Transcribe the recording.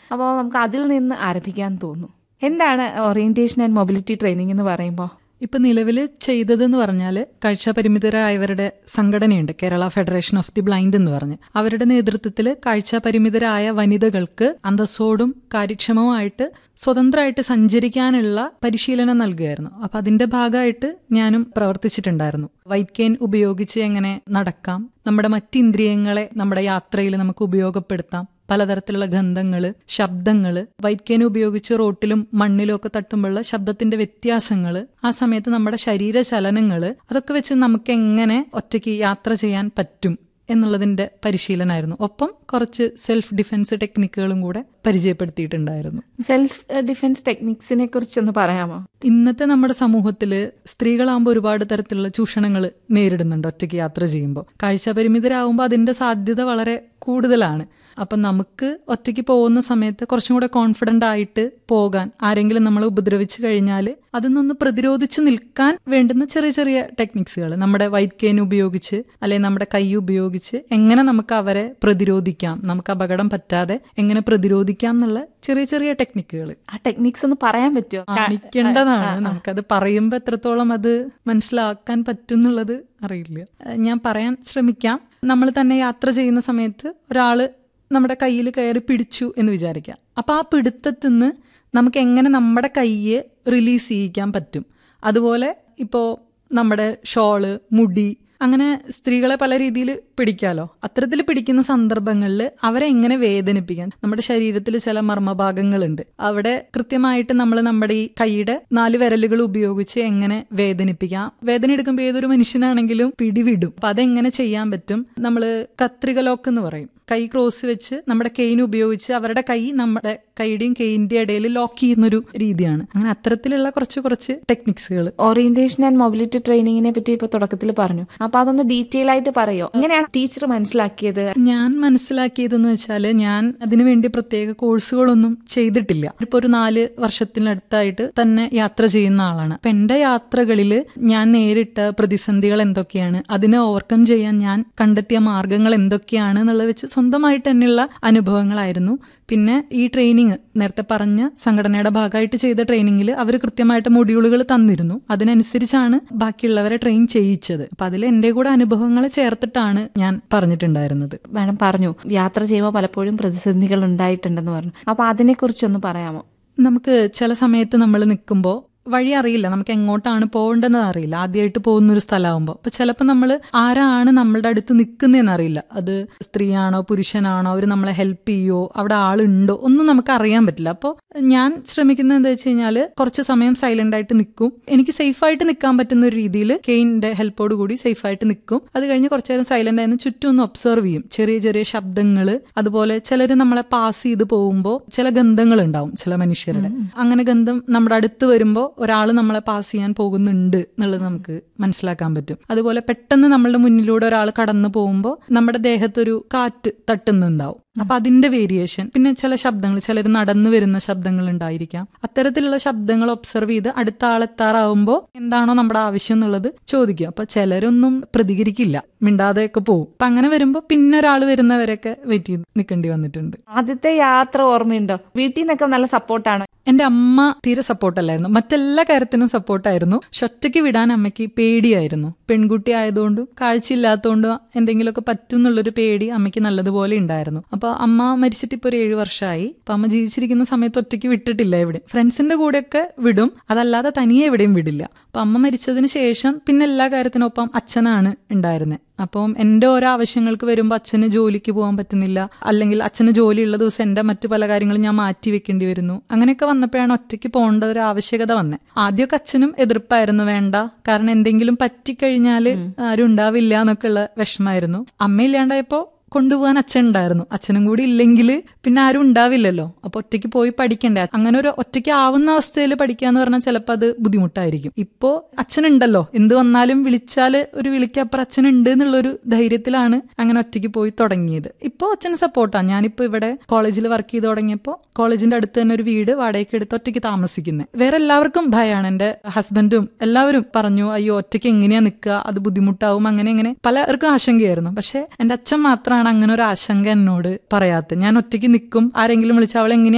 അപ്പോൾ നമുക്ക് അതിൽ നിന്ന് ആരംഭിക്കാൻ തോന്നുന്നു എന്താണ് ഓറിയന്റേഷൻ ആൻഡ് മൊബിലിറ്റി ട്രെയിനിങ് എന്ന് പറയുമ്പോൾ ഇപ്പൊ നിലവിൽ ചെയ്തതെന്ന് പറഞ്ഞാൽ കാഴ്ചാപരിമിതരായവരുടെ സംഘടനയുണ്ട് Kerala federation of the blind എന്ന് പറഞ്ഞ് അവരുടെ നേതൃത്വത്തിൽ കാഴ്ചാപരിമിതരായ വനിതകൾക്ക് അന്തസ്സോടും കാര്യക്ഷമവുമായിട്ട് സ്വതന്ത്രമായിട്ട് സഞ്ചരിക്കാനുള്ള പരിശീലനം നൽകുകയായിരുന്നു അപ്പൊ അതിന്റെ ഭാഗമായിട്ട് ഞാനും പ്രവർത്തിച്ചിട്ടുണ്ടായിരുന്നു വൈറ്റ് കെയിൻ ഉപയോഗിച്ച് എങ്ങനെ നടക്കാം നമ്മുടെ മറ്റ് ഇന്ദ്രിയങ്ങളെ നമ്മുടെ യാത്രയിൽ നമുക്ക് ഉപയോഗപ്പെടുത്താം പലതരത്തിലുള്ള ഗന്ധങ്ങള് ശബ്ദങ്ങള് വൈറ്റ്കേന ഉപയോഗിച്ച് റോട്ടിലും മണ്ണിലും ഒക്കെ തട്ടുമ്പോഴുള്ള ശബ്ദത്തിന്റെ വ്യത്യാസങ്ങള് ആ സമയത്ത് നമ്മുടെ ശരീര ചലനങ്ങള് അതൊക്കെ വെച്ച് നമുക്ക് എങ്ങനെ ഒറ്റയ്ക്ക് യാത്ര ചെയ്യാൻ പറ്റും എന്നുള്ളതിന്റെ പരിശീലനമായിരുന്നു ഒപ്പം കുറച്ച് സെൽഫ് ഡിഫൻസ് ടെക്നിക്കുകളും കൂടെ പരിചയപ്പെടുത്തിയിട്ടുണ്ടായിരുന്നു സെൽഫ് ഡിഫൻസ് ടെക്നിക്സിനെ കുറിച്ചൊന്ന് പറയാമോ ഇന്നത്തെ നമ്മുടെ സമൂഹത്തില് സ്ത്രീകളാകുമ്പോൾ ഒരുപാട് തരത്തിലുള്ള ചൂഷണങ്ങൾ നേരിടുന്നുണ്ട് ഒറ്റയ്ക്ക് യാത്ര ചെയ്യുമ്പോൾ കാഴ്ചപരിമിതരാകുമ്പോൾ അതിന്റെ സാധ്യത വളരെ കൂടുതലാണ് അപ്പം നമുക്ക് ഒറ്റയ്ക്ക് പോകുന്ന സമയത്ത് കുറച്ചും കൂടെ കോൺഫിഡൻ്റ് ആയിട്ട് പോകാൻ ആരെങ്കിലും നമ്മളെ ഉപദ്രവിച്ചു കഴിഞ്ഞാൽ അതിൽ നിന്ന് പ്രതിരോധിച്ച് നിൽക്കാൻ വേണ്ടുന്ന ചെറിയ ചെറിയ ടെക്നിക്സുകൾ നമ്മുടെ വൈറ്റ് കെയിൻ ഉപയോഗിച്ച് അല്ലെങ്കിൽ നമ്മുടെ കൈ ഉപയോഗിച്ച് എങ്ങനെ നമുക്ക് അവരെ പ്രതിരോധിക്കാം നമുക്ക് അപകടം പറ്റാതെ എങ്ങനെ പ്രതിരോധിക്കാം എന്നുള്ള ചെറിയ ചെറിയ ടെക്നിക്കുകൾ ആ ടെക്നിക്സ് ഒന്ന് പറയാൻ പറ്റുമോ കാണിക്കേണ്ടതാണ് നമുക്കത് പറയുമ്പോൾ എത്രത്തോളം അത് മനസ്സിലാക്കാൻ പറ്റും എന്നുള്ളത് അറിയില്ല ഞാൻ പറയാൻ ശ്രമിക്കാം നമ്മൾ തന്നെ യാത്ര ചെയ്യുന്ന സമയത്ത് ഒരാള് നമ്മുടെ കയ്യിൽ കയറി പിടിച്ചു എന്ന് വിചാരിക്കാം അപ്പോൾ ആ പിടുത്തത്തിൽ നിന്ന് നമുക്ക് എങ്ങനെ നമ്മുടെ കയ്യെ റിലീസ് ചെയ്യിക്കാൻ പറ്റും അതുപോലെ ഇപ്പോൾ നമ്മുടെ ഷോള് മുടി അങ്ങനെ സ്ത്രീകളെ പല രീതിയിൽ പിടിക്കാലോ അത്തരത്തിൽ പിടിക്കുന്ന സന്ദർഭങ്ങളിൽ അവരെ എങ്ങനെ വേദനിപ്പിക്കാൻ നമ്മുടെ ശരീരത്തിൽ ചില മർമ്മഭാഗങ്ങളുണ്ട് അവിടെ കൃത്യമായിട്ട് നമ്മൾ നമ്മുടെ ഈ കൈയുടെ നാല് വിരലുകൾ ഉപയോഗിച്ച് എങ്ങനെ വേദനിപ്പിക്കാം വേദന എടുക്കുമ്പോൾ ഏതൊരു മനുഷ്യനാണെങ്കിലും പിടിവിടും അപ്പൊ അതെങ്ങനെ ചെയ്യാൻ പറ്റും നമ്മൾ കത്രിക ലോക്ക് എന്ന് പറയും കൈ ക്രോസ് വെച്ച് നമ്മുടെ കെയിൻ ഉപയോഗിച്ച് അവരുടെ കൈ നമ്മുടെ കൈയുടെയും കെയിന്റെ ഇടയിൽ ലോക്ക് ചെയ്യുന്നൊരു രീതിയാണ് അങ്ങനെ അത്തരത്തിലുള്ള കുറച്ച് കുറച്ച് ടെക്നിക്സുകൾ ഓറിയന്റേഷൻ ആൻഡ് മൊബിലിറ്റി ട്രെയിനിങ്ങിനെ പറ്റി ഇപ്പൊ തുടക്കത്തിൽ പറഞ്ഞു അപ്പൊ അതൊന്ന് ഡീറ്റെയിൽ ആയിട്ട് പറയോ എങ്ങനെയാണ് ടീച്ചർ മനസ്സിലാക്കിയത് ഞാൻ മനസ്സിലാക്കിയതെന്ന് വെച്ചാൽ ഞാൻ അതിനുവേണ്ടി പ്രത്യേക കോഴ്സുകളൊന്നും ചെയ്തിട്ടില്ല ഇപ്പൊ ഒരു നാല് വർഷത്തിനടുത്തായിട്ട് തന്നെ യാത്ര ചെയ്യുന്ന ആളാണ് അപ്പൊ എന്റെ യാത്രകളിൽ ഞാൻ നേരിട്ട പ്രതിസന്ധികൾ എന്തൊക്കെയാണ് അതിനെ ഓവർകം ചെയ്യാൻ ഞാൻ കണ്ടെത്തിയ മാർഗങ്ങൾ എന്തൊക്കെയാണ് എന്നുള്ളത് വെച്ച് സ്വന്തമായിട്ട് തന്നെയുള്ള അനുഭവങ്ങളായിരുന്നു പിന്നെ ഈ ട്രെയിനിങ് നേരത്തെ പറഞ്ഞ സംഘടനയുടെ ഭാഗമായിട്ട് ചെയ്ത ട്രെയിനിങ്ങിൽ അവർ കൃത്യമായിട്ട് മൊഡ്യൂളുകൾ തന്നിരുന്നു അതിനനുസരിച്ചാണ് ബാക്കിയുള്ളവരെ ട്രെയിൻ ചെയ്യിച്ചത് അപ്പൊ അതിൽ എന്റെ കൂടെ അനുഭവങ്ങൾ ചേർത്തിട്ടാണ് ഞാൻ പറഞ്ഞിട്ടുണ്ടായിരുന്നത് മാഡം പറഞ്ഞു യാത്ര ചെയ്യുമ്പോൾ പലപ്പോഴും പ്രതിസന്ധികൾ ഉണ്ടായിട്ടുണ്ടെന്ന് പറഞ്ഞു അപ്പൊ അതിനെ കുറിച്ചൊന്ന് പറയാമോ നമുക്ക് ചില സമയത്ത് നമ്മൾ നിൽക്കുമ്പോൾ വഴി അറിയില്ല നമുക്ക് എങ്ങോട്ടാണ് പോകേണ്ടതെന്ന് അറിയില്ല ആദ്യമായിട്ട് പോകുന്ന ഒരു സ്ഥലമാകുമ്പോൾ അപ്പൊ ചിലപ്പോൾ നമ്മൾ ആരാണ് നമ്മളുടെ അടുത്ത് നിൽക്കുന്നതെന്ന് അറിയില്ല അത് സ്ത്രീയാണോ പുരുഷനാണോ അവർ നമ്മളെ ഹെൽപ്പ് ചെയ്യോ അവിടെ ആളുണ്ടോ ഒന്നും നമുക്ക് അറിയാൻ പറ്റില്ല അപ്പോൾ ഞാൻ ശ്രമിക്കുന്നത് എന്താ വെച്ച് കഴിഞ്ഞാൽ കുറച്ച് സമയം സൈലന്റ് ആയിട്ട് നിൽക്കും എനിക്ക് സേഫ് ആയിട്ട് നിൽക്കാൻ പറ്റുന്ന ഒരു രീതിയിൽ കെയിൻ്റെ ഹെൽപ്പോട് കൂടി സേഫ് ആയിട്ട് നിൽക്കും അത് കഴിഞ്ഞ് കുറച്ചു നേരം സൈലന്റ് ആയിരുന്നു ചുറ്റും ഒന്ന് ഒബ്സർവ് ചെയ്യും ചെറിയ ചെറിയ ശബ്ദങ്ങൾ അതുപോലെ ചിലർ നമ്മളെ പാസ് ചെയ്ത് പോകുമ്പോൾ ചില ഗന്ധങ്ങൾ ഉണ്ടാവും ചില മനുഷ്യരുടെ അങ്ങനെ ഗന്ധം നമ്മുടെ അടുത്ത് വരുമ്പോൾ ഒരാൾ നമ്മളെ പാസ് ചെയ്യാൻ പോകുന്നുണ്ട് എന്നുള്ളത് നമുക്ക് മനസ്സിലാക്കാൻ പറ്റും അതുപോലെ പെട്ടെന്ന് നമ്മളുടെ മുന്നിലൂടെ ഒരാൾ കടന്നു പോകുമ്പോൾ നമ്മുടെ ദേഹത്തൊരു കാറ്റ് തട്ടുന്നുണ്ടാവും അപ്പൊ അതിന്റെ വേരിയേഷൻ പിന്നെ ചില ശബ്ദങ്ങൾ ചിലർ നടന്നു വരുന്ന ശബ്ദങ്ങൾ ഉണ്ടായിരിക്കാം അത്തരത്തിലുള്ള ശബ്ദങ്ങൾ ഒബ്സർവ് ചെയ്ത് അടുത്ത ആളെത്താറാവുമ്പോൾ എന്താണോ നമ്മുടെ ആവശ്യം എന്നുള്ളത് ചോദിക്കും അപ്പൊ ചിലരൊന്നും പ്രതികരിക്കില്ല മിണ്ടാതെയൊക്കെ പോകും അപ്പൊ അങ്ങനെ വരുമ്പോൾ പിന്നെ ഒരാൾ വരുന്നവരൊക്കെ വെയിറ്റ് ചെയ്ത് നിൽക്കേണ്ടി വന്നിട്ടുണ്ട് ആദ്യത്തെ യാത്ര ഓർമ്മയുണ്ടോ വീട്ടിൽ നിന്നൊക്കെ നല്ല സപ്പോർട്ടാണ് എന്റെ അമ്മ തീരെ സപ്പോർട്ടല്ലായിരുന്നു മറ്റെല്ലാ കാര്യത്തിനും സപ്പോർട്ടായിരുന്നു പക്ഷെ ഒറ്റയ്ക്ക് വിടാൻ അമ്മയ്ക്ക് പേടിയായിരുന്നു പെൺകുട്ടി ആയതുകൊണ്ടും കാഴ്ചയില്ലാത്തതുകൊണ്ടും എന്തെങ്കിലുമൊക്കെ പറ്റും എന്നുള്ളൊരു പേടി അമ്മയ്ക്ക് നല്ലതുപോലെ ഉണ്ടായിരുന്നു അപ്പൊ അമ്മ മരിച്ചിട്ട് ഇപ്പൊ ഒരു ഏഴു വർഷമായി അപ്പൊ അമ്മ ജീവിച്ചിരിക്കുന്ന സമയത്ത് ഒറ്റയ്ക്ക് വിട്ടിട്ടില്ല എവിടെ ഫ്രണ്ട്സിന്റെ കൂടെയൊക്കെ വിടും അതല്ലാതെ തനിയെ എവിടെയും വിടില്ല അപ്പൊ അമ്മ മരിച്ചതിന് ശേഷം പിന്നെ എല്ലാ കാര്യത്തിനൊപ്പം അച്ഛനാണ് ഉണ്ടായിരുന്നത് അപ്പം എൻ്റെ ഓരോ ആവശ്യങ്ങൾക്ക് വരുമ്പോൾ അച്ഛന് ജോലിക്ക് പോകാൻ പറ്റുന്നില്ല അല്ലെങ്കിൽ അച്ഛന് ജോലിയുള്ള ദിവസം എൻ്റെ മറ്റു പല കാര്യങ്ങളും ഞാൻ മാറ്റി വെക്കേണ്ടി വരുന്നു അങ്ങനെയൊക്കെ വന്നപ്പോഴാണ് ഒറ്റയ്ക്ക് പോകേണ്ട ഒരു ആവശ്യകത വന്നത് ആദ്യമൊക്കെ അച്ഛനും എതിർപ്പായിരുന്നു വേണ്ട കാരണം എന്തെങ്കിലും പറ്റിക്കഴിഞ്ഞാൽ ആരും ഉണ്ടാവില്ല എന്നൊക്കെയുള്ള വിഷമായിരുന്നു അമ്മയില്ലാണ്ടായപ്പോ കൊണ്ടുപോകാൻ അച്ഛൻ ഉണ്ടായിരുന്നു അച്ഛനും കൂടി ഇല്ലെങ്കിൽ പിന്നെ ആരും ഉണ്ടാവില്ലല്ലോ അപ്പൊ ഒറ്റയ്ക്ക് പോയി പഠിക്കണ്ടേ അങ്ങനെ ഒരു ഒറ്റയ്ക്ക് ആവുന്ന അവസ്ഥയിൽ പഠിക്കാന്ന് പറഞ്ഞാൽ ചിലപ്പോൾ അത് ബുദ്ധിമുട്ടായിരിക്കും ഇപ്പോ അച്ഛനുണ്ടല്ലോ എന്ത് വന്നാലും വിളിച്ചാല് ഒരു വിളിക്കപ്പുറം അച്ഛനുണ്ട് എന്നുള്ളൊരു ധൈര്യത്തിലാണ് അങ്ങനെ ഒറ്റയ്ക്ക് പോയി തുടങ്ങിയത് ഇപ്പോൾ അച്ഛന് സപ്പോർട്ടാണ് ഞാനിപ്പോൾ ഇവിടെ കോളേജിൽ വർക്ക് ചെയ്ത് തുടങ്ങിയപ്പോൾ കോളേജിന്റെ അടുത്ത് തന്നെ ഒരു വീട് വാടകയ്ക്ക് എടുത്ത് ഒറ്റയ്ക്ക് താമസിക്കുന്നത് വേറെ എല്ലാവർക്കും ഭയമാണ് എൻ്റെ ഹസ്ബൻഡും എല്ലാവരും പറഞ്ഞു അയ്യോ ഒറ്റയ്ക്ക് എങ്ങനെയാ നിൽക്കുക അത് ബുദ്ധിമുട്ടാവും അങ്ങനെ ഇങ്ങനെ പലർക്കും ആശങ്കയായിരുന്നു പക്ഷെ എൻ്റെ അച്ഛൻ മാത്രമാണ് അങ്ങനെ ഒരു ആശങ്ക എന്നോട് പറയാത്തത് ഞാൻ ഒറ്റയ്ക്ക് നിൽക്കും ആരെങ്കിലും വിളിച്ചാൽ അവൾ എങ്ങനെയാ